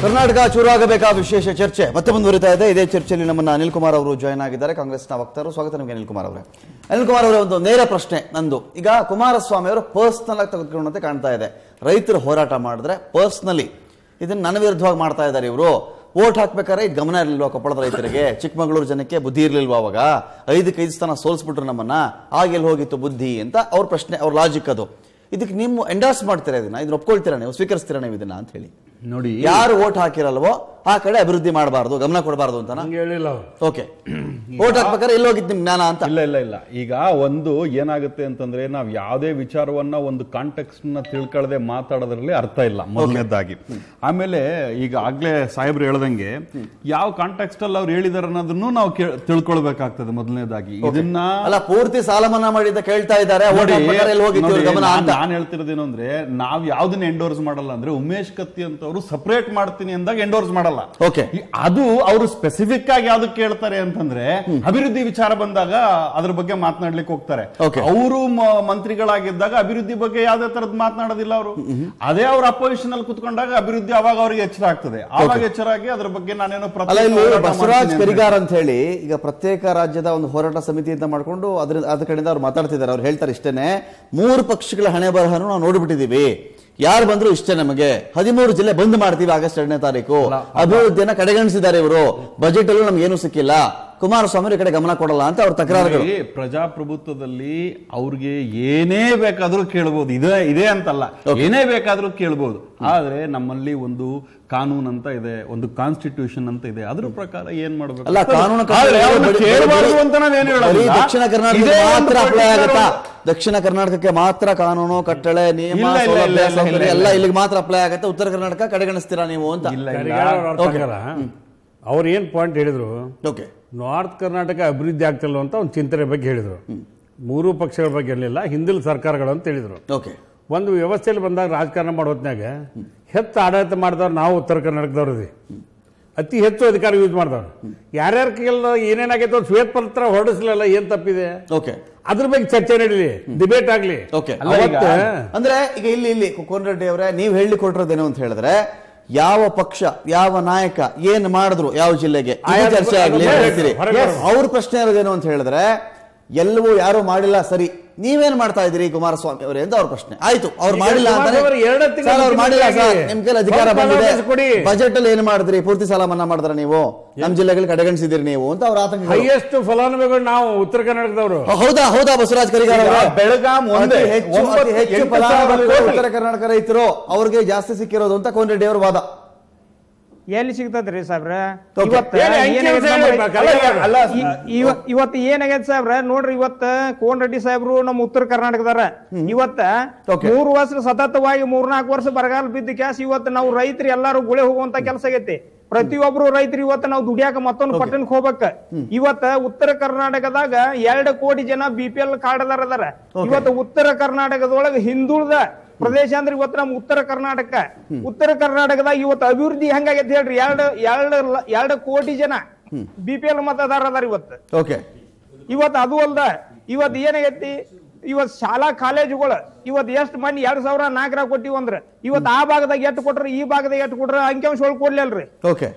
ಕರ್ನಾಟಕ ಚೂರಾಗಬೇಕಾ ವಿಶೇಷ ಚರ್ಚೆ ಮತ್ತೆ ಮುಂದುವರಿತಾ ಇದೆ ಇದೇ ಚರ್ಚೆಯಲ್ಲಿ ನಮ್ಮನ್ನ ಅನಿಲ್ ಕುಮಾರ್ ಅವರು ಜಾಯ್ನ್ ಆಗಿದ್ದಾರೆ ಕಾಂಗ್ರೆಸ್ನ ವಕ್ತಾರರು ಸ್ವಾಗತ ನಿಮಗೆ ಅನಿಲ್ ಕುಮಾರ್ ಅವರೇ ಅನಿಲ್ ಕುಮಾರ್ ಅವರೇ ಒಂದು ನೇರ ಪ್ರಶ್ನೆ ನಂದು ಈಗ ಕುಮಾರಸ್ವಾಮಿ ಅವರು ಪರ್ಸನಲ್ ಆಗಿ ತೆಗೆದುಕೊಂಡಂತೆ ಕಾಣ್ತಾ ಇದೆ ರೈತರು ಹೋರಾಟ ಮಾಡಿದ್ರೆ ಪರ್ಸನಲಿ ಇದನ್ನ ನನ್ನ ವಿರುದ್ಧವಾಗಿ ಮಾಡ್ತಾ ಇದ್ದಾರೆ ಇವರು ಓಟ್ ಹಾಕ್ಬೇಕಾದ್ರೆ ಇದು ಗಮನ ಇರಲಿಲ್ವಾ ಕೊಪ್ಪಳದ ರೈತರಿಗೆ ಚಿಕ್ಕಮಗಳೂರು ಜನಕ್ಕೆ ಬುದ್ಧಿ ಇರಲಿಲ್ವಾ ಅವಾಗ ಐದಕ್ಕೆ ಐದು ಸ್ಥಾನ ಸೋಲ್ಸ್ಬಿಟ್ರು ನಮ್ಮನ್ನ ಆಗೆಲ್ಲಿ ಹೋಗಿತ್ತು ಬುದ್ಧಿ ಅಂತ ಅವ್ರ ಪ್ರಶ್ನೆ ಅವ್ರ ಲಾಜಿಕ್ ಅದು ಇದಕ್ಕೆ ನೀವು ಎಂಡಾರ್ಸ್ ಮಾಡ್ತೀರಾ ಇದನ್ನ ಇದನ್ನ ಒಪ್ಕೊಳ್ತೀರಾ ನೀವು ಸ್ವೀಕರಿಸ್ತೀರಾ ನೀವು ಇದನ್ನ ಅಂತ ಹೇಳಿ ನೋಡಿ ಯಾರು ಓಟ್ ಹಾಕಿರಲ್ವೋ ಆ ಕಡೆ ಅಭಿವೃದ್ಧಿ ಮಾಡಬಾರ್ದು ಗಮನ ಕೊಡಬಾರ್ದು ಅಂತ ಹಂಗೆ ಹೇಳಿಲ್ಲ ಅವ್ರು ಓಕೆ ಓಟ್ ಹಾಕ್ಬೇಕಾದ್ರೆ ಎಲ್ಲಿ ಹೋಗಿತ್ತು ನಿಮ್ ಜ್ಞಾನ ಅಂತ ಇಲ್ಲ ಇಲ್ಲ ಇಲ್ಲ ಈಗ ಒಂದು ಏನಾಗುತ್ತೆ ಅಂತಂದ್ರೆ ನಾವ್ ಯಾವುದೇ ವಿಚಾರವನ್ನ ಒಂದು ಕಾಂಟೆಕ್ಸ್ಟ್ ನ ತಿಳ್ಕೊಳ್ಳದೆ ಮಾತಾಡೋದ್ರಲ್ಲಿ ಅರ್ಥ ಇಲ್ಲ ಮೊದಲನೇದಾಗಿ ಆಮೇಲೆ ಈಗ ಆಗ್ಲೇ ಸಾಹೇಬ್ರು ಹೇಳ್ದಂಗೆ ಯಾವ ಕಾಂಟೆಕ್ಸ್ಟ್ ಅಲ್ಲಿ ಅವ್ರು ಹೇಳಿದಾರೆ ಅನ್ನೋದನ್ನು ನಾವು ಕೇಳ್- ತಿಳ್ಕೊಳ್ಬೇಕಾಗ್ತದೆ ಮೊದಲನೇದಾಗಿ ಇದನ್ನ ಅಲ್ಲ ಪೂರ್ತಿ ಸಾಲ ಮನ್ನಾ ಮಾಡಿದ್ದ ಕೇಳ್ತಾ ಇದ್ದಾರೆ ಓಟ್ ನೋಡಿ, ಹಾಕ್ಬೇಕಾದ್ರೆ ಎಲ್ಲಿ ಹೋಗಿತ್ತು ಇವ್ರ ನೋಡಿ, ಗಮನ ನಾನ್- ಅಂತ ನಾನ್ ಹೇಳ್ತಿರೋದೇನು ಅಂದ್ರೆ ನಾವ್ ಯಾವ್ದನ್ನ ಎಂಡೋರ್ಸ್ ಮಾಡಲ್ಲ ಅಂದ್ರೆ ಉಮೇಶ್ ಕತ್ತಿ ಅಂತವ್ರು ಸಪರೇಟ್ ಮಾಡ್ತೀನಿ ಅಂದಾಗ ಎಂಡೋರ್ಸ್ ಮಾಡಲ್ಲ ಓಕೆ ಈ- ಅದು ಅವರು ಸ್ಪೆಸಿಫಿಕ್ ಆಗಿ ಯಾವ್ದಕ್ಕೆ ಕೇಳ್ತಾರೆ ಅಂತಂದ್ರೆ ಅಭಿವೃದ್ಧಿ ವಿಚಾರ ಬಂದಾಗ ಅದ್ರ ಬಗ್ಗೆ ಮಾತನಾಡ್ಲಿಕ್ಕೆ ಹೋಗ್ತಾರೆ Okay. ಅವರು ಮಂತ್ರಿಗಳಾಗಿದ್ದಾಗ ಅಭಿವೃದ್ಧಿ ಬಗ್ಗೆ ಯಾವ್ದೇ ತರದ್ ಮಾತನಾಡೋದಿಲ್ಲ ಅವರು ಅದೇ ಅವ್ರ ಅಪೋಸಿಷನ್ ಅಲ್ಲಿ ಕುತ್ಕೊಂಡಾಗ ಅಭಿವೃದ್ಧಿ ಅವಾಗ ಅವ್ರಿಗೆ ಎಚ್ಚರ ಆಗ್ತದೆ ಅವಾಗ ಎಚ್ಚರ ಆಗಿ ಅದ್ರ ಬಗ್ಗೆ ನಾನೇನೋ ಅಲ್ಲ ಪ್ರತ್ಯೇಕ ಇಲ್ಲಿ ಹೋರಾಟ ಬಸವರಾಜ್ ಮಾಡ್ತೀನಿ ಅಂತ ಕರಿಗಾರ್ ಅಂತ ಹೇಳಿ ಈಗ ಪ್ರತ್ಯೇಕ ರಾಜ್ಯದ ಒಂದು ಹೋರಾಟ ಸಮಿತಿ ಅಂತ ಮಾಡ್ಕೊಂಡು ಅದ್ರ ಅದ ಕಡೆಯಿಂದ ಅವ್ರು ಮಾತಾಡ್ತಿದ್ದಾರೆ ಅವ್ರು ಹೇಳ್ತಾರೆ ಇಷ್ಟೇನೆ ಮೂರು ಪಕ್ಷಗಳ ಹಣೆ ಬರಹನು ನಾವು ನೋಡ್ಬಿಟ್ಟಿದೀವಿ ಯಾರು ಬಂದ್ರು ಇಷ್ಟೇ ನಮಗೆ ಹದಿಮೂರು ಜಿಲ್ಲೆ ಬಂದ್ ಮಾಡ್ತೀವಿ ಆಗಸ್ಟ್ ಎರಡನೇ ತಾರೀಕು ಅಭಿವೃದ್ಧಿಯನ್ನ ಕಡೆಗಣಿಸಿದ್ದಾರೆ ಇವರು ಬಜೆಟ್ ಅಲ್ಲೂ ನಮ್ಗೆ ಏನು ಸಿಕ್ಕಿಲ್ಲ ಕುಮಾರಸ್ವಾಮಿ ಅವ್ರು ಈ ಕಡೆ ಗಮನ ಕೊಡಲ್ಲ ಅಂತ ಅವ್ರ ತಕರಾರುಗಳು ನೋಡಿ, ಪ್ರಜಾಪ್ರಭುತ್ವದಲ್ಲಿ ಅವ್ರಿಗೆ ಏನೇ ಬೇಕಾದ್ರೂ ಕೇಳ್ಬೋದು ಇದೇ ಇದೆ ಅಂತಲ್ಲ ಏನೇ ಬೇಕಾದ್ರೂ ಕೇಳ್ಬೋದು ಆದ್ರೆ ನಮ್ಮಲ್ಲಿ ಒಂದು ಕಾನೂನು ಅಂತ ಇದೆ ಒಂದು ಕಾನ್ಸ್ಟಿಟ್ಯೂಷನ್ ಅಂತ ಇದೆ ಅದ್ರ ಪ್ರಕಾರ ಏನ್ ಮಾಡ್ಬೇಕು ಅಲ್ಲ ಕಾನೂನು ಆದ್ರೆ ಅವ್ರನ್ನ ಬರೀ- ಕೇಳ್ಬಾರ್ದು ಅಂತ ನಾವೇನು ಬರೀ ಹೇಳೋದಿಲ್ಲ. ದಕ್ಷಿಣ ಕರ್ನಾಟಕ ಇದೇ ಒಂದು ಮಾತ್ರ ಅಪ್ಲೈ particular ಆಗತ್ತಾ ದಕ್ಷಿಣ ಕರ್ನಾಟಕಕ್ಕೆ ಮಾತ್ರ ಕಾನೂನು ಕಟ್ಟಳೆ ನಿಯಮ ಇಲ್ಲ, ಇಲ್ಲ, ಸೌಲಭ್ಯ, ಇಲ್ಲ, ಇಲ್ಲ, ಸೌಕರ್ಯ ಇಲ್ಲ, ಎಲ್ಲ ಇಲ್ಲ. ಇಲ್ಲಿಗೆ ಮಾತ್ರ ಅಪ್ಲೈ ಆಗತ್ತೆ ಉತ್ತರ ಕರ್ನಾಟಕ ಕಡೆಗಣಿಸ್ತೀರಾ ನೀವು ಅಂತ ಇಲ್ಲ ಇಲ್ಲ ಕರಿಗಾರ ಅವ್ರ Okay. ಪ್ರಕಾರ ಅವ್ರು ಏನ್ ಪಾಯಿಂಟ್ ಹೇಳಿದ್ರು ಓಕೆ ನಾರ್ತ್ ಕರ್ನಾಟಕ ಅಭಿವೃದ್ಧಿ ಆಗ್ತಿಲ್ಲ ಅಂತ ಒಂದು ಚಿಂತನೆ ಬಗ್ಗೆ ಹೇಳಿದ್ರು ಮೂರು ಪಕ್ಷಗಳ ಬಗ್ಗೆ ಇರಲಿಲ್ಲ ಹಿಂದಿನ ಸರ್ಕಾರಗಳು ಅಂತ ಹೇಳಿದ್ರು ಓಕೆ ಒಂದು ವ್ಯವಸ್ಥೆಯಲ್ಲಿ ಬಂದಾಗ ರಾಜಕಾರಣ ಮಾಡೋ ಹೊತ್ನ್ಯಾಗ ಹೆಚ್ಚು ಆಡಳಿತ ಮಾಡಿದವ್ರು ನಾವು ಉತ್ತರ ಕರ್ನಾಟಕದವ್ರು ಇದೀವಿ ಅತಿ ಹೆಚ್ಚು ಅಧಿಕಾರ ಯೂಸ್ ಮಾಡಿದವ್ರು ಯಾರ್ಯಾರ ಕೈಯಲ್ಲಿ ಏನೇನಾಗೈತೆ ಅವ್ರು ಶ್ವೇತ ಪತ್ರ ಹೊರಡಿಸ್ಲಿಲ್ಲ ಏನ್ ತಪ್ಪಿದೆ ಓಕೆ ಅದ್ರ ಬಗ್ಗೆ ಚರ್ಚೆ ನಡೀಲಿ ಡಿಬೇಟ್ ಆಗ್ಲಿ ಓಕೆ ಅಲ್ಲ ಈಗ- ಅವತ್ತು ಅಂದ್ರೆ ಈಗ ಇಲ್ಲಿ ಇಲ್ಲಿ ಕೋನ್ ರೆಡ್ಡಿ ಅವರೇ ನೀವು ಹೇಳಿ ಕೊಟ್ಟಿರೋದೇನು ಅಂತ ಹೇಳಿದ್ರೆ ಯಾವ ಪಕ್ಷ ಯಾವ ನಾಯಕ ಏನ್ ಮಾಡಿದ್ರು ಯಾವ ಜಿಲ್ಲೆಗೆ ಇದು ಆಯಾ- ಚರ್ಚೆ ಆಗ್ಲಿ ಅಂತ ಹೇಳ್ತೀರಿ ಹೊರಗೆ Yes. ಅವ್ರ ಪ್ರಶ್ನೆ ಇರೋದೇನು ಅಂತ ಹೇಳಿದ್ರೆ ಎಲ್ಲವೂ ಯಾರು ಮಾಡಿಲ್ಲ ಸರಿ ನೀವೇನ್ ಮಾಡ್ತಾ ಇದ್ದೀರಿ ಕುಮಾರಸ್ವಾಮಿ ಅವರೇ ಅಂತ ಅವ್ರ ಪ್ರಶ್ನೆ ಆಯ್ತು ಅವ್ರು ಈಗ ಮಾಡಿಲ್ಲ ಅಂತಾನೆ ಕುಮಾರಸ್ವಾಮಿ ಅವರು ಎರಡು ತಿಂಗಳು ಸರ್ ಅವ್ರು ಮಾಡಿಲ್ಲ ಸರ್ ಮುಖ್ಯಮಂತ್ರಿ ನಿಮ್ ಕೈಲಿ ಅಧಿಕಾರ ಸ್ವಲ್ಪ ಬಂದಿದೆ ಅವಕಾಶ ಕೊಡಿ. ಬಜೆಟ್ ಅಲ್ಲಿ ಏನ್ ಮಾಡಿದ್ರಿ ಪೂರ್ತಿ ಸಾಲ ಮನ್ನಾ ಮಾಡಿದ್ರ ನೀವು ನಮ್ ಜಿಲ್ಲೆಗಳು ಕಡೆಗಣಿಸಿದಿರಿ ನೀವು ಅಂತ ಅವ್ರ ಆತಂಕ ಹೈಯೆಸ್ಟ್ ಫಲಾನುಭವಿಗಳು ನಾವು ಉತ್ತರ ಕರ್ನಾಟಕದವರು ಹೌದಾ ಹೌದಾ ಬಸವರಾಜ್ ಕರಿಗಾರ್ ಈಗ ಅವರೇ ಬೆಳಗಾಂ ಒಂದೇ ಅತಿ ಹೆಚ್ಚು ಒಂಬತ್ತು- ಅತಿ ಹೆಚ್ಚು ಎಂಟು ಫಲಾನುಭವಿಗಳು ಸಾವಿರ ಉತ್ತರ ಕರ್ನಾಟಕ ರೈತರು ಅವ್ರಿಗೆ ಜಾಸ್ತಿ ಸಿಕ್ಕಿರೋದು ಅಂತ ಕೋನ್ ರೆಡ್ಡಿ ಅವರ ವಾದ ಎಲ್ಲಿ ಸಿಗ್ತದ್ರಿ ಸಾಬ್ರ Okay. ಇವತ್ತ ಹೇಳಿ, ಅಂಕಿ ಏನಾಗೈತೆ ಅಂಶ ನಮ್ಮ ಹೇಳಿ, ರೈತ- ಅಲ್ಲ, ಅಲ್ಲ, ಇ- ಇವ- ಇವತ್ತು ಏನಾಗೈತೆ ಸಾಬ್ರ ನೋಡ್ರಿ ಇವತ್ತ ಕೋನ್ ರೆಡ್ಡಿ ಸಾಹೇಬ್ರು ನಮ್ಮ ಉತ್ತರ ಕರ್ನಾಟಕದಾರ ಇವತ್ತ Okay. ಮೂರು ವರ್ಷ ಸತತವಾಗಿ ಮೂರ್ನಾಲ್ಕು ವರ್ಷ ಬರಗಾಲ ಬಿದ್ದ ಕ್ಯಾಸ್ ಇವತ್ತು ನಾವು ರೈತರು ಎಲ್ಲಾರು ಗುಳೆ ಹೋಗುವಂತ ಕೆಲಸ ಆಗೈತಿ ಪ್ರತಿಯೊಬ್ರು ರೈತರು ಇವತ್ತು ನಾವು ದುಡಿಯಾಕ ಮತ್ತೊಂದು ಪಟ್ಟಣಕ್ಕೆ ಹೋಗ್ಬೇಕ ಇವತ್ತ ಉತ್ತರ ಕರ್ನಾಟಕದಾಗ ಎರಡು ಕೋಟಿ ಜನ ಬಿ ಪಿ ಎಲ್ ಕಾರ್ಡ್ದಾರ ಅದಾರ ಇವತ್ತು ಉತ್ತರ ಕರ್ನಾಟಕದೊಳಗ ಹಿಂದುಳಿದ ಪ್ರದೇಶ ಅಂದ್ರೆ ಇವತ್ತು ನಮ್ಮ ಉತ್ತರ ಕರ್ನಾಟಕ ಉತ್ತರ ಕರ್ನಾಟಕದಾಗ ಇವತ್ತು ಅಭಿವೃದ್ಧಿ ಹೆಂಗಾಗೈತೆ ಹೇಳ್ರಿ ಎರಡು ಎರಡು ಲ- ಎರಡು ಕೋಟಿ ಜನ ಬಿ ಪಿ ಎಲ್ ಮತದಾರ ಅದಾರ ಇವತ್ತು ಓಕೆ ಇವತ್ತು ಅದು ಅಲ್ದ ಇವತ್ತು ಏನಾಗೈತಿ ಇವತ್ ಶಾಲಾ ಕಾಲೇಜುಗಳು ಇವತ್ ಎಷ್ಟು ಮಂದಿ ಎರಡ್ ಸಾವಿರ ನಾಲ್ಕರಾಗ ಕೊಟ್ಟಿವ್ ಅಂದ್ರ ಇವತ್ ಆ ಭಾಗದಾಗ ಎಷ್ಟು ಕೊಟ್ರ ಈ ಭಾಗದಾಗ ಎಷ್ಟು ಕೊಟ್ರ ಅಂಕಿಅಂಶ ಒಳಗ್ ಕೊಡ್ಲಿಲ್ರಿ ಓಕೆ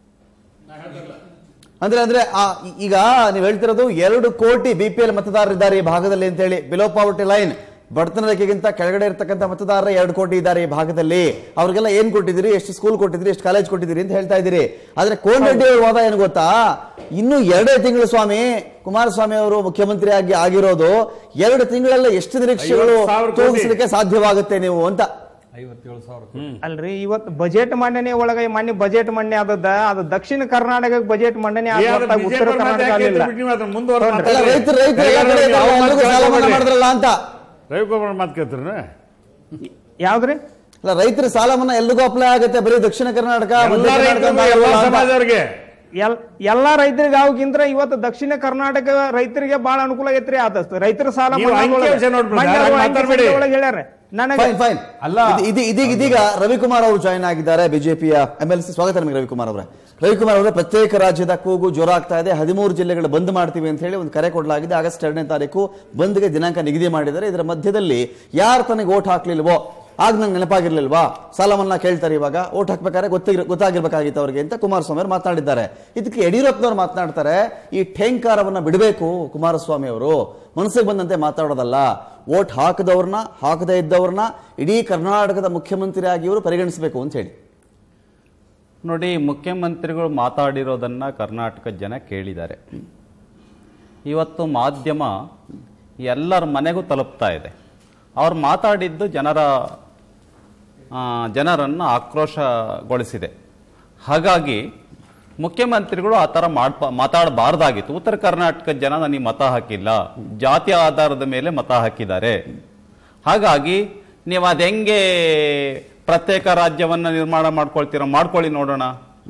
ಅಂದ್ರೆ ಅಂದ್ರೆ ಆ ಈ- ಈಗ ನೀವು ಹೇಳ್ತಿರೋದು ಎರಡು ಕೋಟಿ ಬಿ ಪಿ ಎಲ್ ಮತದಾರರಿದ್ದಾರೆ ಈ ಭಾಗದಲ್ಲಿ ಅಂತ ಹೇಳಿ ಬಿಲೋ ಪಾವರ್ಟಿ ಲೈನ್ ಬಡತನ ರೇಖೆಗಿಂತ ಕೆಳಗಡೆ ಇರ್ತಕ್ಕಂಥ ಮತದಾರರ ಎರಡು ಕೋಟಿ ಇದ್ದಾರೆ ಈ ಭಾಗದಲ್ಲಿ ಅವ್ರಿಗೆಲ್ಲ ಏನ್ ಕೊಟ್ಟಿದ್ದೀರಿ ಎಷ್ಟು ಸ್ಕೂಲ್ ಕೊಟ್ಟಿದ್ದೀರಿ ಎಷ್ಟು ಕಾಲೇಜ್ ಕೊಟ್ಟಿದ್ದೀರಿ ಅಂತ ಹೇಳ್ತಾ ಇದ್ದೀರಿ ಆದ್ರೆ ಕೋನ್ ರೆಡ್ಡಿ ಅವ್ರ ವಾದ ಏನು ಗೊತ್ತಾ ಇನ್ನು ಎರಡೇ ತಿಂಗಳು ಸ್ವಾಮಿ ಕುಮಾರಸ್ವಾಮಿ ಅವರು ಮುಖ್ಯಮಂತ್ರಿ ಆಗಿ ಆಗಿರೋದು ಎರಡು ತಿಂಗಳಲ್ಲ ಎಷ್ಟು ನಿರೀಕ್ಷೆಗಳು ಐವತ್ತು ಸಾವಿರ ಕೋಟಿ. ತೂಗಿಸ್ಲಿಕ್ಕೆ ಸಾಧ್ಯವಾಗುತ್ತೆ ನೀವು ಅಂತ ಐವತ್ತೇಳು ಸಾವಿರ ಅಲ್ರಿ ಇವತ್ ಬಜೆಟ್ ಮಂಡನೆ ಒಳಗ ಮೊನ್ನೆ ಬಜೆಟ್ ಮಂಡನೆ ಆದದ ಅದು ದಕ್ಷಿಣ ಕರ್ನಾಟಕ ಬಜೆಟ್ ಮಂಡನೆ ಆದ ಹೊರ್ತಾಗಿ ಉತ್ತರ ಕರ್ನಾಟಕ ಆಗಲಿಲ್ಲ ಅಲ್ಲ ರೈತರು ರೈತರು ಎಲ್ಲ ಕಡೆ ಇದ್ದಾರೆ, ಎಲ್ರಿಗೂ ಸಾಲ ಮನ್ನಾ ಮಾಡಿದ್ರಲ್ಲ ಅಂತ ರವಿಕುಮಾರ್ ಮಾತು ಕೇಳ್ತಾರ ಯಾವ್ದ್ರಿ ಅಲ್ಲ ರೈತರ ಸಾಲ ಮನ್ನಾ ಎಲ್ರಿಗೂ ಅಪ್ಲೈ ಆಗುತ್ತೆ ಬರೀ ದಕ್ಷಿಣ ಕರ್ನಾಟಕ ಮಧ್ಯ ಎಲ್ಲಾ ಕರ್ನಾಟಕ ಅಂತ ರೈತರಿಗೂ, ಎಲ್ಲಾ ಆಗಲ್ಲ ಅಂತ. ಸಮಾಜದವ್ರಿಗೆ ಎಲ್ ಎಲ್ಲಾ ರೈತರಿಗೆ ಅವಕ್ಕಿಂತ ಇವತ್ತು ದಕ್ಷಿಣ ಕರ್ನಾಟಕ ರೈತರಿಗೆ ಬಹಳ ಅನುಕೂಲ ಆಗೈತ್ರಿ ಆದ ರೈತರ ಸಾಲ ನೀವು ಮನ್ನಾ ಒಳಗ- ಅಂಕಿಅಂಶ ನೋಡ್ಬಿಡಿ, ಮೊನ್ನೆ ಹಾಗೆ ಅವ್ರು ಮಾತಾಡ್ಬೇಡಿ. ಅಂಕಿಅಂಶ ಒಳಗೆ ಹೇಳ್ಯಾರ ನನಗೆ ಫೈನ್ ಫೈನ್ ಅಲ್ಲ. ಇದು- ಇದು- ಇದೀಗ ಇದೀಗ ರವಿಕುಮಾರ್ ಅವರು ಜಾಯ್ನ್ ಆಗಿದ್ದಾರೆ ಬಿಜೆಪಿಯ ಎಂ ಎಲ್ ಸಿ ಸ್ವಾಗತ ನಿಮಗೆ ರವಿಕುಮಾರ್ ಅವರೇ ರವಿಕುಮಾರ್ ಅವರೇ ಪ್ರತ್ಯೇಕ ರಾಜ್ಯದ ಕೂಗು ಜ್ವರ ಆಗ್ತಾ ಇದೆ ಹದಿಮೂರು ಜಿಲ್ಲೆಗಳು ಬಂದ್ ಮಾಡ್ತೀವಿ ಅಂತ ಹೇಳಿ ಒಂದು ಕರೆ ಕೊಡಲಾಗಿದೆ ಆಗಸ್ಟ್ ಎರಡನೇ ತಾರೀಕು ಬಂದ್ಗೆ ದಿನಾಂಕ ನಿಗದಿ ಮಾಡಿದ್ದಾರೆ ಇದರ ಮಧ್ಯದಲ್ಲಿ ಯಾರು ತನಗೆ ಓಟ್ ಹಾಕ್ಲಿಲ್ವೋ ಆಗ ನಂಗೆ ನೆನಪಾಗಿರ್ಲಿಲ್ವಾ ಸಾಲ ಮನ್ನಾ ಕೇಳ್ತಾರೆ ಇವಾಗ ಓಟ್ ಹಾಕ್ಬೇಕಾದ್ರೆ ಗೊತ್ತಿರ್ ಗೊತ್ತಾಗಿರ್ಬೇಕಾಗಿತ್ತು ಅವ್ರಿಗೆ ಅಂತ ಕುಮಾರಸ್ವಾಮಿ ಅವರು ಮಾತನಾಡಿದ್ದಾರೆ ಇದಕ್ಕೆ ಯಡಿಯೂರಪ್ಪನವರು ಮಾತನಾಡ್ತಾರೆ ಈ ಠೇಂಕಾರವನ್ನ ಬಿಡಬೇಕು ಕುಮಾರಸ್ವಾಮಿ ಅವರು ಮನಸ್ಸಿಗೆ ಬಂದಂತೆ ಮಾತಾಡೋದಲ್ಲ ಓಟ್ ಹಾಕದವ್ರನ್ನ ಹಾಕದೇ ಇದ್ದವ್ರನ್ನ ಇಡೀ ಕರ್ನಾಟಕದ ಮುಖ್ಯಮಂತ್ರಿ ಆಗಿ ಇವರು ಪರಿಗಣಿಸಬೇಕು ಅಂತ ಹೇಳಿ ನೋಡಿ ಮುಖ್ಯಮಂತ್ರಿಗಳು ಮಾತಾಡಿರೋದನ್ನ ಕರ್ನಾಟಕ ಜನ ಕೇಳಿದ್ದಾರೆ ಇವತ್ತು ಮಾಧ್ಯಮ ಎಲ್ಲರ ಮನೆಗೂ ತಲುಪ್ತಾ ಇದೆ ಅವ್ರು ಮಾತಾಡಿದ್ದು ಜನರ ಆ, ಜನರನ್ನು ಆಕ್ರೋಶಗೊಳಿಸಿದೆ ಹಾಗಾಗಿ ಮುಖ್ಯಮಂತ್ರಿಗಳು ಆ ಥರ ಮಾಡ್ಪ ಮಾತಾಡಬಾರ್ದಾಗಿತ್ತು ಉತ್ತರ ಕರ್ನಾಟಕದ ಜನ ನನಗೆ ಮತ ಹಾಕಿಲ್ಲ ಜಾತಿ ಆಧಾರದ ಮೇಲೆ ಮತ ಹಾಕಿದ್ದಾರೆ ಹಾಗಾಗಿ ನೀವು ಅದು ಹೆಂಗೆ ಪ್ರತ್ಯೇಕ ರಾಜ್ಯವನ್ನ ನಿರ್ಮಾಣ ಮಾಡ್ಕೊಳ್ತೀರ ಮಾಡ್ಕೊಳ್ಳಿ ನೋಡೋಣ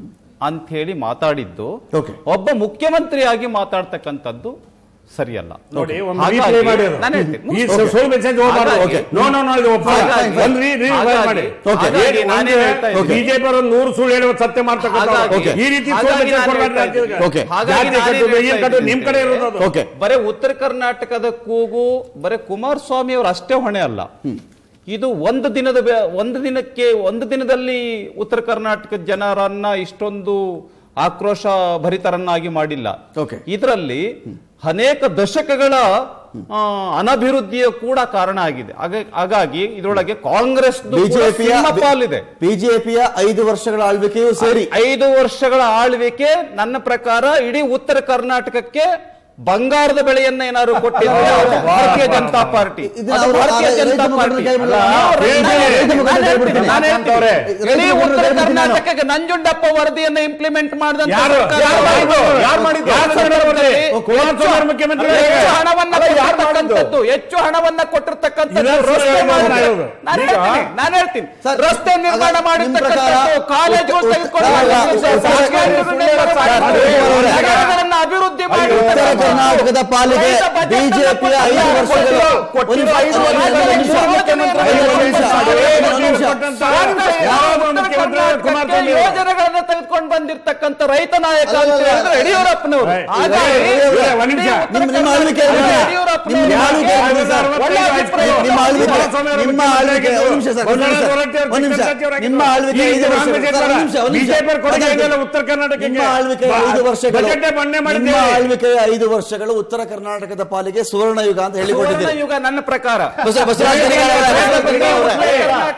ಅಂತ ಹೇಳಿ ಮಾತಾಡಿದ್ದು Okay. ಒಬ್ಬ ಮುಖ್ಯಮಂತ್ರಿಯಾಗಿ ಮಾತಾಡ್ತಕ್ಕಂಥದ್ದು ಸರಿಯಲ್ಲ ನೋಡಿ ಒಂದು ಹಾಗಾಗಿ- replay ಮಾಡಿ ಅದು. ನಾನು ಹೇಳ್ತೀನಿ. ಈ ಸುಳ್ಳು ಮೆಸೇಜ್ ಹೋಗ್ಬಾರ್ದು ಹಾಗಾಗಿ- ನೋ ನೋ ನೋ ಇದು ಒಪ್ಪಲ್ಲ. ಹಾಗಾಗಿ- ಒಂದು ರೀ- ರೀ- ಹಾಗಾಗಿ- ಮಾಡಿ Okay. ಹಾಗಾಗಿ ನಾನೇ ಹೇಳ್ತಾ ಇದ್ದೀನಿ. ಬಿಜೆಪಿ ಅವರು ನೂರು ಸುಳ್ಳು ಹೇಳುವ ಸತ್ಯ ಮಾಡ್ತಕ್ಕಂಥ ಹಾಗಾಗಿ- ಈ ರೀತಿ ಹಾಗಾಗಿ ಸುಳ್ಳು message ನಾನು ಕೊಡ್ಬಾರ್ದು ಹೇಳ್ತಾ ರಾಜ್ಯಕ್ಕೆ. ಇದ್ದೀನಿ. Okay. ಹಾಗಾಗಿ ಜಾತಿ ನಾನೇ ಕಟ್ಟೋದು, ಹೇಳ್ತಾ ಏನ್ ಕಟ್ಟೋದು, ನಿಮ್ ಕಡೆ ಇದ್ದೀನಿ. ಇರೋದು ಅದು. ಓಕೆ ಬರೇ ಉತ್ತರ ಕರ್ನಾಟಕದ ಕೂಗು ಬರೇ ಕುಮಾರಸ್ವಾಮಿ ಅವರು ಅಷ್ಟೇ ಹೊಣೆ ಅಲ್ಲ ಇದು ಒಂದು ದಿನದ ಬೆ- ಒಂದು ದಿನಕ್ಕೆ ಒಂದು ದಿನದಲ್ಲಿ ಉತ್ತರ ಕರ್ನಾಟಕದ ಜನರನ್ನ ಇಷ್ಟೊಂದು ಆಕ್ರೋಶ ಭರಿತರನ್ನಾಗಿ ಮಾಡಿಲ್ಲ Okay. ಇದರಲ್ಲಿ ಅನೇಕ ದಶಕಗಳ ಆ, ಅನಭಿವೃದ್ಧಿಯ ಕೂಡ ಕಾರಣ ಆಗಿದೆ ಹಾಗ- ಹಾಗಾಗಿ ಇದರೊಳಗೆ ಕಾಂಗ್ರೆಸ್ ಬಿಜೆಪಿಯ ಪಾಲಿದೆ ಬಿಜೆಪಿಯ ಐದು ವರ್ಷಗಳ ಆಳ್ವಿಕೆಯೂ ಸೇರಿ ಐದು ವರ್ಷಗಳ ಆಳ್ವಿಕೆ ನನ್ನ ಪ್ರಕಾರ ಇಡೀ ಉತ್ತರ ಕರ್ನಾಟಕಕ್ಕೆ ಬಂಗಾರದ ಬೆಳೆಯನ್ನ ಏನಾದ್ರು ಕೊಟ್ಟಿದ್ರೆ ಅದು ಭಾರತೀಯ ಜನತಾ ಪಾರ್ಟಿ ಇದನ್ನ ಅದು ಅವರು ಭಾರತೀಯ ರೈತ ಜನತಾ ಮುಖಂಡರು ಪಾರ್ಟಿ ಕೈ ಬಿಡಲ್ಲ. ನಾವು ರೈತ ರೈತ- ಮುಖಂಡರು ನಾನು ಕೈ ಹೇಳ್ತೀನಿ, ಬಿಡ್ತೀನಿ. ನಾನು ಹೇಳ್ತೀನಿ. ರೈತ ಇಡೀ ಮುಖಂಡರು ಉತ್ತರ ಕೈ ಬಿಡ್ತೀನಿ ನಾನು. ಕರ್ನಾಟಕಕ್ಕೆ ನಂಜುಂಡಪ್ಪ ವರದಿಯನ್ನ ಇಂಪ್ಲಿಮೆಂಟ್ ಮಾಡಿದಂತ ಯಾರು? ಸರ್ಕಾರ ಯಾರು ಮಾಡಿದ್ದು? ಯಾರು ಯಾರು ಮಾಡಿದ್ದು? ಮಾಡಿದ್ದು? ಯಾವ ಸಂದರ್ಭದಲ್ಲಿ ಓ, ಕುಮಾರಸ್ವಾಮಿ ಅವರು ಮುಖ್ಯಮಂತ್ರಿ ಹೆಚ್ಚು ಹೇಗೆ? ಹಣವನ್ನ ಅಲ್ಲ, ಯಾರು ಮಾಡಿದ್ದು? ಕೊಟ್ಟಿರ್ತಕ್ಕಂಥದ್ದು ಹೆಚ್ಚು ಹಣವನ್ನ ಕೊಟ್ಟಿರ್ತಕ್ಕಂಥದ್ದು ಇದನ್ನ ರಸ್ತೆ ಸುಳ್ಳು ಮಾಡಿದ್ರೆ- ಹೇಳೋದು. ನಾನು ಈಗ- ಹೇಳ್ತೀನಿ, ನಾನು ಹೇಳ್ತೀನಿ ಸರ್, ರಸ್ತೆ ನಿರ್ಮಾಣ ಅಲ್ಲ, ನಿಮ್ಮ ಮಾಡಿರ್ತಕ್ಕಂಥದ್ದು ಪ್ರಕಾರ ಕಾಲೇಜುಗಳು ಉತ್ತರ- ತೆಗೆದುಕೊಂಡು ಅಲ್ಲ, ಅಲ್ಲ, ಬಂದಿದ್ದು, ಉತ್ತರ- ಸರ್ಕಾರಗಳು ಸರ್, ಮಾಡಿದ್ದು, ಸರ್, ನಗರಗಳನ್ನ ಅಭಿವೃದ್ಧಿ ಉತ್ತರ ಮಾಡಿರ್ತಕ್ಕಂಥದ್ದು. ಕರ್ನಾಟಕದ ಪಾಲಿಗೆ ರೈತ ಬಜೆಟ್ ಅನ್ನ ಬಿಜೆಪಿಯ ಐದು ಕೊಟ್ಟಿರೋ- ವರ್ಷಗಳು ಕೊಟ್ಟಿರೋ ಐದು ಒಂದು ನಿಮಿಷ, ವರ್ಷಗಳ ಒಂದು ನಿಮಿಷ, ಯೋಜನೆಯನ್ನು ಒಂದು ನಿಮಿಷ, ಒಂದು ನಿಮಿಷ. ಯಾರಾದ್ರೂ ಒಂದು ಮುಖ್ಯಮಂತ್ರಿ ಕುಮಾರಸ್ವಾಮಿ ಅವರು. ಯೋಜನೆಗಳನ್ನ ತೆಗೆದುಕೊಂಡು ಬಂದಿರತಕ್ಕಂತ ರೈತ ನಾಯಕ ಅಲ್ಲ, ಅಂತ ಅಲ್ಲ, ಹೇಳಿದ್ರೆ ಯಡಿಯೂರಪ್ಪನವರು ರೈ- ಹಾಗಾಗಿ ಇವರೇ, ಒಂದ್ ನಿಮಿಷ. ಇಡೀ ಉತ್ತರ ನಿಮ್ಮ- ನಿಮ್ಮ ಆಳ್ವಿಕೆ ಕರ್ನಾಟಕದ ಇದೆ. ಯಡಿಯೂರಪ್ಪನವರು ನಿಮ್ಮ ಆಳ್ವಿಕೆ ಯಾಕೆ ಇದೆ, ಸರ್. ಒಳ್ಳೆ ಅಭಿಪ್ರಾಯ ನಿಮ್ಮ ಆಳ್ವಿಕೆ ಕುಮಾರಸ್ವಾಮಿ ಅವರು ನಿಮ್ಮ ಆಳ್ವಿಕೆ ಒಂದು ನಿಮಿಷ ಸರ್ ಒಂದು ನಿಮಿಷ ಒಂದು ನಿಮಿಷ ನಿಮ್ಮ ಆಳ್ವಿಕೆ ಐದು ವರ್ಷ ಸರ್, ಒಂದು ನಿಮಿಷ ಒಂದು ನಿಮಿಷ ಬಿಜೆಪಿ ಕೊಡುಗೆ ಇದೆಯಲ್ಲ ಉತ್ತರ ನಿಮ್ಮ ಕರ್ನಾಟಕಕ್ಕೆ ಆಳ್ವಿಕೆ ಐದು ವರ್ಷಗಳು ಬಜೆಟ್ ಬಂಡೆ ನಿಮ್ಮ ಮಾಡಿದ್ದೇವೆ ಆಳ್ವಿಕೆ ಐದು ವರ್ಷಗಳು ಉತ್ತರ ಕರ್ನಾಟಕದ ಪಾಲಿಗೆ ಸುವರ್ಣ ಯುಗ ಅಂತ ಸುವರ್ಣ ಹೇಳಿಕೊಟ್ಟಿದ್ದೀರಿ ಯುಗ ನನ್ನ ಪ್ರಕಾರ ಬಸ- ಬಸವರಾಜ ಗಡಿಗಾರ ಅವರೇ, ಬಸವರಾಜ ಗಡಿಗಾರ ಅವರೇ.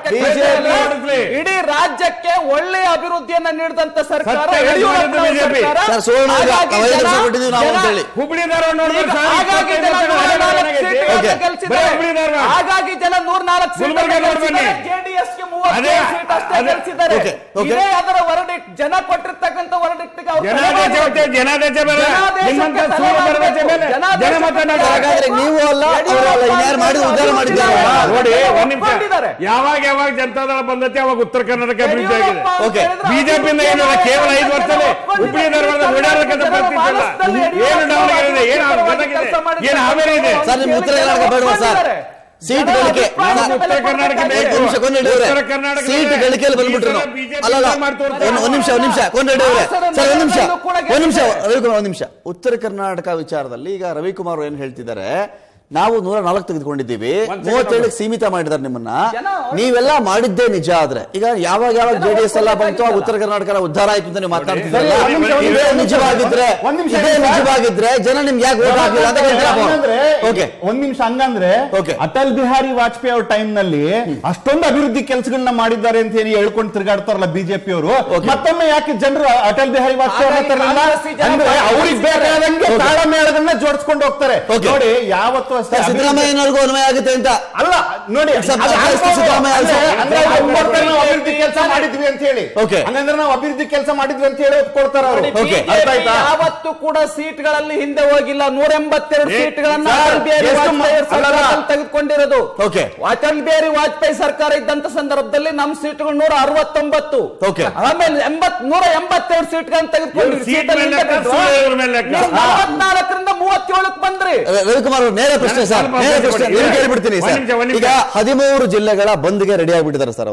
ಬಿಜೆಪಿ ಇಡೀ ರಾಜ್ಯಕ್ಕೆ ಒಳ್ಳೆಯ ಅಭಿವೃದ್ಧಿಯನ್ನ ನೀಡಿದಂತ ಸರ್ಕಾರ ಸತ್ಯ ಯಡಿಯೂರಪ್ಪನವರ ಬಿಜೆಪಿ. ಸರ್ಕಾರ. ಸರ್, ಸುವರ್ಣ ಯುಗ ಹಾಗಾಗಿ ಐದು ವರ್ಷ ಜನ- ಕೊಟ್ಟಿದ್ದೀವಿ ನಾವು ಜನ- ಅಂತ ಹೇಳಿ ಹುಬ್ಳಿ ಧಾರವಾಡ ನೋಡಿದ್ರೆ ಈಗ ಸಾವಿರದ ಹಾಗಾಗಿ ಜನ ಇಪ್ಪತ್ತೈದು ನೂರ ನಾಲ್ಕು ಆಗೈತೆ. ಸೀಟುಗಳನ್ನ ಓಕೆ. ಗೆಲ್ಸಿದ್ದಾರೆ. ಬರೀ ಹುಬ್ಳಿ ಧಾರವಾಡ. ಹಾಗಾಗಿ ಜನ ನೂರ ನಾಲ್ಕು ಗುಲ್ಬರ್ಗ ನೋಡಿ ಬನ್ನಿ. ಜೆಡಿಎಸ್ಗೆ ಮೂವತ್ತು ಅದೇ- ಸೀಟ್ ಅಷ್ಟೇ ಅದೇ- ಗೆಲ್ಸಿದ್ದಾರೆ ಓಕೆ, ಓಕೆ. ಇದೇ ಅದರ ವರ್ಡಿಕ್ಟ್ ಜನ ಕೊಟ್ಟಿರ್ತಕ್ಕಂಥ ವರ್ಡಿಕ್ಟ್ಗೆ ಅವ್ರು ಜನಾದೇಶ ತಲೆಬಾಗಿ- ಹೊತ್ತೆ ಜನಾದೇಶ ಬೇರೆ ಜನಾದೇಶಕ್ಕೆ ನಿಮ್ಮಂತ ತಲೆ ಸೂರ್ಯ ಭರವಸೆ ಮಾಡ್ಬೇಕು. ಮೇಲೆ ಜನಾದೇಶಕ್ಕೆ ಜನ ಮಾತನಾಡ ತಲೆ ಹಾಗಾದ್ರೆ ನೀವು ಅಲ್ಲ ಅವರಲ್ಲ ಇನ್ಯಾರು ಮಾಡಿದ್ರು ಉದ್ಧಾರ ಮಾಡಿದ್ದಾರೆ ನೋಡಿ ಒಂದ್ ನಿಮಿಷ ಒಪ್ಕೊಂಡಿದ್ದಾರೆ. ಯಾವಾಗ ಯಾವಾಗ ಜನತಾದಳ ಬಂದೈತೆ ಅವಾಗ ಉತ್ತರ ಕರ್ನಾಟಕ ಅಭಿವೃದ್ಧಿ ಆಗಿದೆ ಯಡಿಯೂರಪ್ಪ ಅಂತ ಓಕೆ. ಹೇಳಿದ್ರೆ ಬಿಜೆಪಿಯಿಂದ ಏನಿಲ್ಲ ಕೇವಲ ಐದು ವರ್ಷದಲ್ಲಿ ಹುಬ್ಳಿ ಧಾರವಾಡ ಓಡಾಡಕ್ಕಂತ ಪರಿಸ್ಥಿತಿ ಇಲ್ಲ ಏನು ದಾವಣಗೆರೆ ಇದೆ ಏನು ಗದಗಿದೆ ಏನು ಹಾವೇರಿ ಇದೆ ಸರ್ ನಿಮ್ ಉತ್ತರ ಕರ್ನಾಟಕ ಬೇಡವಾ ಸರ್ ಸೀಟ್ ಗಳಿಕೆ ನಮ್ಮ ಉತ್ತರ ಕರ್ನಾಟಕ ಒಂದ್ ಬೇಕು. ನಿಮಿಷ ಕೊಂಡ್ರೆಡ್ಡಿ ಅವರೇ ಉತ್ತರ ಕರ್ನಾಟಕದಲ್ಲಿ ಸೀಟ್ ಗಳಿಕೆಯಲ್ಲಿ ಬಂದ್ಬಿಟ್ರು ಈ ಸಲ ನಾವು. BJP ಅಲ್ಲಲ್ಲ ಮಾಡಿ ತೋರ್ತಾರೆ. ಒಂದ್ ಒಂದ್ ನಿಮಿಷ ಒಂದ್ ನಿಮಿಷ ಕೊಂಡ್ರೆಡ್ಡಿ ಅವರೇ ಹಾಸನ ಸರ್ ಒಂದ್ ನಿಮಿಷ ನಗರದಲ್ಲೂ ಕೂಡ ಒಂದ್ ನಿಮಿಷ ಗೆದ್ದಿದೆ. ರವಿಕುಮಾರ್ ಒಂದ್ ನಿಮಿಷ ಉತ್ತರ ಕರ್ನಾಟಕ ವಿಚಾರದಲ್ಲಿ ಈಗ ರವಿಕುಮಾರ್ ಅವ್ರು ಏನ್ ಹೇಳ್ತಿದ್ದಾರೆ ನಾವು ನೂರ ನಾಲ್ಕು ತೆಗೆದುಕೊಂಡಿದ್ದೀವಿ ಮೂವತ್ತೇಳಕ್ಕೆ ಸೀಮಿತ ಮಾಡಿದ್ದಾರೆ ನಿಮ್ಮನ್ನ ಜನ ಅವ್ರು- ನೀವೆಲ್ಲ ಮಾಡಿದ್ದೇ ನಿಜ ಆದ್ರೆ ಈಗ ಯಾವಾಗ ಯಾವಾಗ ಜೆಡಿಎಸ್ ಎಲ್ಲ ಬಂತು ಆಗ ಉತ್ತರ ಕರ್ನಾಟಕ ಉದ್ಧಾರ ಆಯ್ತು ಅಂತ ನೀವು ಮಾತಾಡ್ತಿದ್ರಲ್ಲ ಸರಿ, ಒಂದ್ ನಿಮಿಷ, ಒಂದ್ ಇದೇ ನಿಮಿಷ. ನಿಜವಾಗಿದ್ರೆ ಒಂದ್ ನಿಮಿಷ ಇದೇ ಇರಿ ಸರ್. ನಿಜವಾಗಿದ್ರೆ ಜನ ನಿಮ್ಗೆ ಯಾಕೆ ಓಟ್ ಹಾಕಿಲ್ಲ ಅಂತ ಹಂಗಂದ್ರೆ ಓಕೆ ಒಂದ್ ನಿಮಿಷ ಹಂಗಂದ್ರೆ Okay. ಅಟಲ್ ಬಿಹಾರಿ ವಾಜಪೇಯಿ ಅವ್ರ ಟೈಮ್ ನಲ್ಲಿ ಅಷ್ಟೊಂದು ಅಭಿವೃದ್ಧಿ ಕೆಲಸಗಳನ್ನ ಮಾಡಿದ್ದಾರೆ ಅಂತ ಹೇಳಿ ಹೇಳ್ಕೊಂಡು ತಿರುಗಾಡ್ತಾರಲ್ಲ ಬಿಜೆಪಿ ಅವರು Okay. ಮತ್ತೊಮ್ಮೆ ಯಾಕೆ ಜನರು ಅಟಲ್ ಬಿಹಾರಿ ವಾಜಪೇಯಿ ಅವ್ರನ್ನ ಹಾಗಾಗಿ ತರಲಿಲ್ಲ ಕಾಂಗ್ರೆಸ್ಸಿ ಜನ ಅಂದ್ರೆ ಅವ್ರಿಗೆ ಬೇಕಾದಂಗೆ Okay. ತಾಳಮೇಳಗಳನ್ನ ಜೋಡಿಸ್ಕೊಂಡು ಹೋಗ್ತಾರೆ Okay. ನೋಡಿ ಯಾವತ್ತೂ ಅಷ್ಟೇ ಅಭಿವೃದ್ಧಿ- ಸಿದ್ದರಾಮಯ್ಯನವ್ರಿಗೂ ಅನ್ವಯ ಆಗುತ್ತೆ ಅಂತ ಅಲ್ಲ ನೋಡಿ It's a- ಅದು it's a ಸಿದ್ದರಾಮಯ್ಯ ಅಂದ್ರೆ- also. ಅಂದ್ರೆ ಅವ್ರು ಒಪ್ಕೊಳ್ತಾರೆ ನಾವು ಅಭಿವೃದ್ಧಿ ಕೆಲಸ ಮಾಡಿದ್ವಿ ಅಂತ ಹೇಳಿ Okay. ಹಂಗಂದ್ರೆ ನಾವು ಅಭಿವೃದ್ಧಿ ಕೆಲಸ ಮಾಡಿದ್ವಿ ಅಂತ ಹೇಳಿ ಒಪ್ಕೊಳ್ತಾರ ಅವರು Okay. ಅರ್ಥ ಆಯ್ತಾ ಯಾವತ್ತೂ ಕೂಡ ಸೀಟ್ಗಳಲ್ಲಿ ಹಿಂದೆ ಹೋಗಿಲ್ಲ ನೂರ ಎಂಬತ್ತೆರಡು ಏ, ಸೀಟ್ಗಳನ್ನ ಸರ್, ಅಟಲ್ ಬಿಹಾರಿ ಎಷ್ಟು ವಾಜಪೇಯಿ ಮ- ಸರ್ಕಾರದಲ್ಲಿ ಅಲ್ಲಲ್ಲ. ತೆಗೆದುಕೊಂಡಿರೋದು Okay. ಅಟಲ್ ಬಿಹಾರಿ ವಾಜಪೇಯಿ ಸರ್ಕಾರ ಇದ್ದಂತ ಸಂದರ್ಭದಲ್ಲಿ ನಮ್ಮ ಸೀಟ್ಗಳು ನೂರ ಅರವತ್ತೊಂಬತ್ತು Okay. ಆಮೇಲೆ ಎಂಬತ್ ನೂರ ಎಂಬತ್ತೆರಡು ಸೀಟ್ಗಳನ್ನ ತೆಗೆದುಕೊಂಡು ಇವ್ರು seat ಮೇಲೆ ಲೆಕ್ಕ, ಸುಳ್ಳು ಇವ್ರ ಮೇಲೆ ಲೆಕ್ಕ. ನಲವತ್ನಾಲ್ಕರಿಂದ ಮೂವತ್ತೇಳಕ್ಕೆ ಬಂದ್ರಿ ರ- ರವಿಕುಮಾರ್ ಅವ್ರು ನೇರ ಪ್ರಶ್ನೆ ಸರ್ ಸ್ವಲ್ಪ ನೇರ ಸ್ವಲ್ಪ ಪ್ರಶ್ನೆ ಕೊಡಿ. ನಿಮ್ಗೆ ಹೇಳ್ಬಿಡ್ತೀನಿ ಒಂದ್ ಸರ್ ನಿಮಿಷ, ಒಂದ್ ನಿಮಿಷ. ಈಗ ಹದಿಮೂರು ಜಿಲ್ಲೆಗಳ ಬಂದ್ಗೆ ರೆಡಿ ಆಗ್ಬಿಟ್ಟಿದ್ದಾರೆ ಸರ್ ಅವರು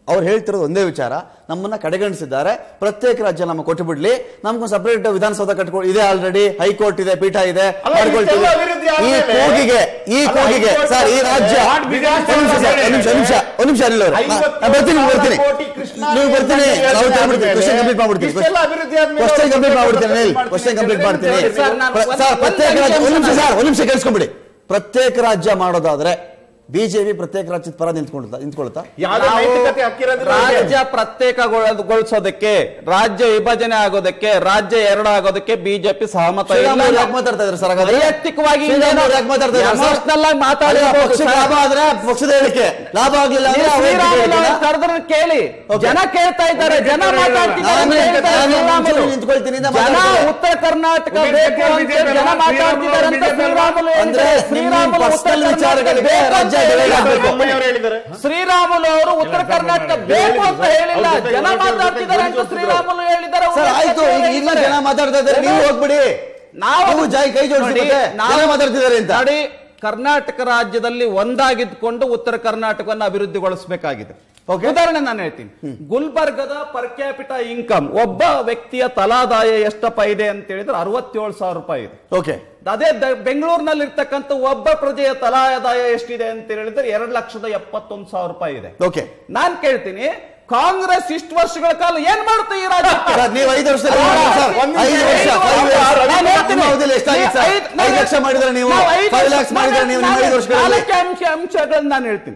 ಅವ್ರು ಹೇಳ್ತಿರೋದು ಒಂದೇ ವಿಚಾರ ನಮ್ಮನ್ನ ಕಡೆಗಣಿಸಿದ್ದಾರೆ ಪ್ರತ್ಯೇಕ ರಾಜ್ಯ ನಮ್ಮ ಕೊಟ್ಟು ಬಿಡ್ಲಿ ನಮ್ಗೊಂದು ಸಪರೇಟ್ ವಿಧಾನಸೌಧ ಕಟ್ಕೊಳ್ಳಿ ಇದೆ ಆಲ್ರೆಡಿ ಹೈಕೋರ್ಟ್ ಇದೆ ಪೀಠ ಇದೆ ಅಲ್ಲ, ಮಾಡ್ಕೊಳ್ತೀವಿ ಇಷ್ಟೆಲ್ಲ ಅಭಿವೃದ್ಧಿ ಈ ಆದ್ಮೇಲೆ- ಕೂಗಿಗೆ ಈ ಅಲ್ಲ, ಕೂಗಿಗೆ ಹೈಕೋರ್ಟ್ ಸರ್ ಈ ರಾಜ್ಯ ವಾಟ್ ವಿಧಾನಸೌಧ ಒಂದ್ ನಿಮಿಷ ಸರ್, ಒಂದ್ ನಿಮಿಷ ಒಂದ್ ನಿಮಿಷ ಒಂದ್ ನಿಮಿಷ ಅನಿಲ್ ಅವ್ರೆ. ನಾ- ನಾ ಬರ್ತೀನಿ ನೀವು ಬರ್ತೀನಿ ಕೋಟಿ ಕೃಷ್ಣ ನೀವು ಬರ್ತೀನಿ ನಾವು ಮಾಡ್ಬಿಡ್ತೀನಿ ಕ್ವಶನ್ ಕಂಪ್ಲೀಟ್ ಮಾಡ್ಬಿಡ್ತೀನಿ ಇಷ್ಟೆಲ್ಲ ಅಭಿವೃದ್ಧಿ ಆದ್ಮೇಲೆ ಕ್ವಶನ್ ಕಂಪ್ಲೀಟ್ ಮಾಡ್ಬಿಡ್ತೀನಿ ಅನಿಲ್ ಮಾಡ್ತೀನಿ. ಕ್ವಶನ್ ಕಂಪ್ಲೀಟ್ ಮಾಡ್ತೀನಿ ಸರ್, ನಾನು ಪ್ರ- ಒಂದ್- ಸರ್ ಒಂದ್ ಪ್ರತ್ಯೇಕ ರಾಜ್ಯ ನಿಮಿಷ ಒಂದ್ ನಿಮಿಷ ನಾನು- ಸರ್ ಒಂದ್ ನಿಮಿಷ ಕೇಳಿಸ್ಕೊಂಬಿಡಿ ಪ್ರತ್ಯೇಕ ರಾಜ್ಯ ಮಾಡೋದಾದ್ರೆ ಬಿಜೆಪಿ ಪ್ರತ್ಯೇಕ ರಾಜ್ಯದ ಪರ ನಿಂತ್ಕೊಳ್ತಾ ನಿಂತ್ಕೊಳ್ತಾ ಯಾವ್ದೇ ನಾವು ನೈತಿಕತೆ ಹಕ್ಕಿರೋದಿಲ್ಲ ರಾಜ್ಯ ಪ್ರತ್ಯೇಕಗೊಳಿಸೋದಕ್ಕೆ ರಾಜ್ಯ ವಿಭಜನೆ ಆಗೋದಕ್ಕೆ ರಾಜ್ಯ ಎರಡು ಆಗೋದಕ್ಕೆ ಬಿಜೆಪಿ ಸಹಮತ ಶ್ರೀರಾಮ್ ಅವ್ರು ಇಲ್ಲ ಯಾಕೆ ಮಾತಾಡ್ತಾ ಇದ್ದಾರೆ ಸರ್ ಹಾಗಾದ್ರೆ ವೈಯಕ್ತಿಕವಾಗಿ ಶ್ರೀರಾಮ್ ಅವ್ರು ಯಾಕೆ ಮಾತಾಡ್ತಾ ಇದ್ದಾರೆ ಸರ್? ಎಮೋಷನಲ್ ಆಗಿ ಅಲ್ಲ, ಮಾತಾಡಿರ್ಬೋದು ಪಕ್ಷಕ್ಕೆ ಸರ್. ಲಾಭ ಆದ್ರೆ ಪಕ್ಷದ ಹೇಳಿಕೆ ಲಾಭ ಆಗ್ಲಿಲ್ಲ ಅಂದ್ರೆ ನೀವು ಅವ್ರ ಶ್ರೀರಾಮುಲು ಹೇಳಿಕೆನಾ? ಅವ್ರ ಕರೆದ್ರೆ ಕೇಳಿ Okay. ಜನ ಕೇಳ್ತಾ ಇದ್ದಾರೆ ಜನ ಮಾತಾಡ್ತಿದ್ದಾರೆ ಅಂತ ನಾನು ಹೇಳ್ತಾರೆ ನಾನು ಶ್ರೀರಾಮುಲು. ಮುಂಚೂಣಿ ನಿಂತ್ಕೊಳ್ತೀನಿ ಅಂತ ಜನ ಮಾತಾಡ್ತಾರೆ. ಉತ್ತರ ಕರ್ನಾಟಕ ಬಿಜೆಪಿ ಬೇಕು ಅಂತ ಬಿಜೆಪಿ ಜನ ಮಾತಾಡ್ತಿದ್ದಾರೆ ಅಂತ ಬಿಜೆಪಿ ಶ್ರೀರಾಮುಲು ಅಂದ್ರೆ ಹೇಳಿದ್ದಾರೆ. ನಿಮ್ಮ ಶ್ರೀರಾಮುಲು ಉತ್ತರ personal ಕರ್ನಾಟಕ ವಿಚಾರಗಳಿಗೆ ಬೇಕು ಅಂತ ರಾಜ್ಯ ಹೇಳಿಲ್ಲ. ಡಿವೈಡ್ ಆಗ್ಬೇಕು. ಬೊಮ್ಮಾಯಿಯವರು ಹೇಳಿದ್ದಾರೆ ಶ್ರೀರಾಮುಲು ಅವರು ಉತ್ತರ ಕರ್ನಾಟಕ ಬೇಕು ಅಂತ ಹೇಳಿಲ್ಲ ಜನ ಮಾತಾಡ್ತಿದ್ದಾರೆ ಅಂತ ಶ್ರೀರಾಮುಲು ಹೇಳಿದ್ದಾರೆ ಸರ್ ಆಯ್ತು ಈಗ ಈಗಲೂ ಜನ ಮಾತಾಡ್ತಾ ಇದ್ದಾರೆ ನೀವು ಹೋಗ್ಬಿಡಿ ನಾವು ನೀವು ಜೈ ಕೈ ಜೋಡಿಸಿ ನೋಡಿ, ಮತ್ತೆ ನಾವು- ಜನ ಮಾತಾಡ್ತಿದ್ದಾರೆ ಅಂತ ನೋಡಿ ಕರ್ನಾಟಕ ರಾಜ್ಯದಲ್ಲಿ ಒಂದಾಗಿದ್ಕೊಂಡು ಉತ್ತರ ಕರ್ನಾಟಕವನ್ನು ಅಭಿವೃದ್ಧಿಗೊಳಿಸಬೇಕಾಗಿದೆ Okay. ಉದಾಹರಣೆ ನಾನು ಹೇಳ್ತೀನಿ ಗುಲ್ಬರ್ಗದ ಪರ್ ಕ್ಯಾಪಿಟ ಇನ್ಕಮ್ ಒಬ್ಬ ವ್ಯಕ್ತಿಯ ತಲಾದಾಯ ಎಷ್ಟಪ್ಪ ಇದೆ ಅಂತ ಹೇಳಿದ್ರೆ ಅರವತ್ತೇಳು ಸಾವಿರ ರೂಪಾಯಿ ಇದೆ ಓಕೆ ಅದೇ ದ- ಬೆಂಗಳೂರಿನಲ್ಲಿ ಇರ್ತಕ್ಕಂಥ ಒಬ್ಬ ಪ್ರಜೆಯ ತಲಾದಾಯ ಎಷ್ಟಿದೆ ಅಂತ ಹೇಳಿದ್ರೆ ಎರಡು ಲಕ್ಷದ ಎಪ್ಪತ್ತೊಂದು ಸಾವಿರ ರೂಪಾಯಿ ಇದೆ ಓಕೆ ನಾನ್ ಕೇಳ್ತೀನಿ ಕಾಂಗ್ರೆಸ್ ಇಷ್ಟು ವರ್ಷಗಳ ಕಾಲ ಏನ್ ಮಾಡುತ್ತೆ ಈ ರಾಜ್ಯಕ್ಕೆ ಸರ್ ನೀವು ಐದು ವರ್ಷದಲ್ಲಿ ಅಲ್ಲ, ಮಾಡಿ ಸರ್ ಒಂದ್ ಐದು ನಿಮಿಷ, ವರ್ಷ ಐದು five ವರ್ಷ, years. ನಾನು ಹೇಳ್ತೀನಿ. ನಿಮ್ಮ ಅವಧಿಯಲ್ಲಿ ಎಷ್ಟಾಗಿತ್ತು ಸರ್ ಐದು- ನಾನು ಐದು ಲಕ್ಷ ಮಾಡಿದ್ರೆ ನೀವು ನಾವು ಐದು ಫೈವ್ ವರ್ಷ- ಲ್ಯಾಕ್ಸ್ ಮಾಡಿದ್ರೆ ನೀವು ನಿಮ್ಮ ನಾನು ಐದು ವರ್ಷಗಳಲ್ಲಿ ನಾಲ್ಕು ಅಂಶ ಅಂಶಗಳನ್ನ ನಾನು ಹೇಳ್ತೀನಿ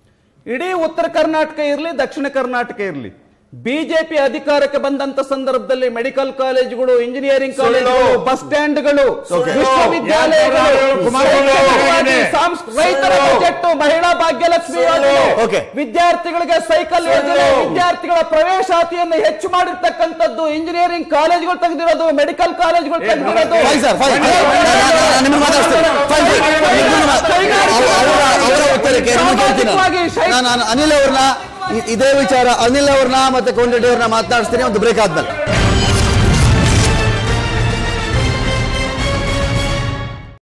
ಇಡೀ ಉತ್ತರ ಕರ್ನಾಟಕ ಇರಲಿ ದಕ್ಷಿಣ ಕರ್ನಾಟಕ ಇರಲಿ ಬಿಜೆಪಿ ಅಧಿಕಾರಕ್ಕೆ ಬಂದಂತ ಸಂದರ್ಭದಲ್ಲಿ ಮೆಡಿಕಲ್ ಕಾಲೇಜುಗಳು ಇಂಜಿನಿಯರಿಂಗ್ ಕಾಲೇಜುಗಳು ಬಸ್ ಸ್ಟ್ಯಾಂಡ್ಗಳು ವಿಶ್ವವಿದ್ಯಾಲಯಗಳು ಕುಮಾರಸ್ವಾಮಿ ಅವರು ಶೈಕ್ಷಣಿಕವಾಗಿ ಹೇಳಿದೆ. ಸಾಂಸ್- ರೈತರ ಬಜೆಟ್ ಮಹಿಳಾ ಭಾಗ್ಯಲಕ್ಷ್ಮಿ ಯೋಜನೆ Okay. ವಿದ್ಯಾರ್ಥಿಗಳಿಗೆ ಸೈಕಲ್ ಯೋಜನೆ ವಿದ್ಯಾರ್ಥಿಗಳ ಪ್ರವೇಶಾತಿಯನ್ನು ಹೆಚ್ಚು ಮಾಡಿರ್ತಕ್ಕಂಥದ್ದು ಇಂಜಿನಿಯರಿಂಗ್ ಕಾಲೇಜುಗಳು ತೆಗೆದಿರೋದು ಮೆಡಿಕಲ್ ಕಾಲೇಜುಗಳು ತೆಗೆದಿರೋದು ಫೈನ್ ಸರ್ ಫೈನ್ ನಿಮ್ಮನ್ನು ಮಾತಾಡ್ತೀನಿ ಫೈನ್ ನಿಮ್ಮನ್ನು ಮಾ- ಅವರ- ಅವರ- ಅವರ ಉತ್ತರಕ್ಕೆ ನಿಮ್ಮನ್ನು ಕೇಳ್ತೀನಿ ನಾನು. ಸಾಮಾಜಿಕವಾಗಿ ಶೈ- ನಾನು ನಾನು ಅನಿಲ್ ಅವ್ರನ್ನ ಇ- ಇದೇ ವಿಚಾರ ಅನಿಲ್ ಅವ್ರನ್ನ ಮತ್ತೆ ಕೊಂಡರೆಡ್ಡಿ ಅವ್ರನ್ನ ಮಾತನಾಡಿಸ್ತೀನಿ ಒಂದು ಬ್ರೇಕ್ ಆದ್ಮೇಲೆ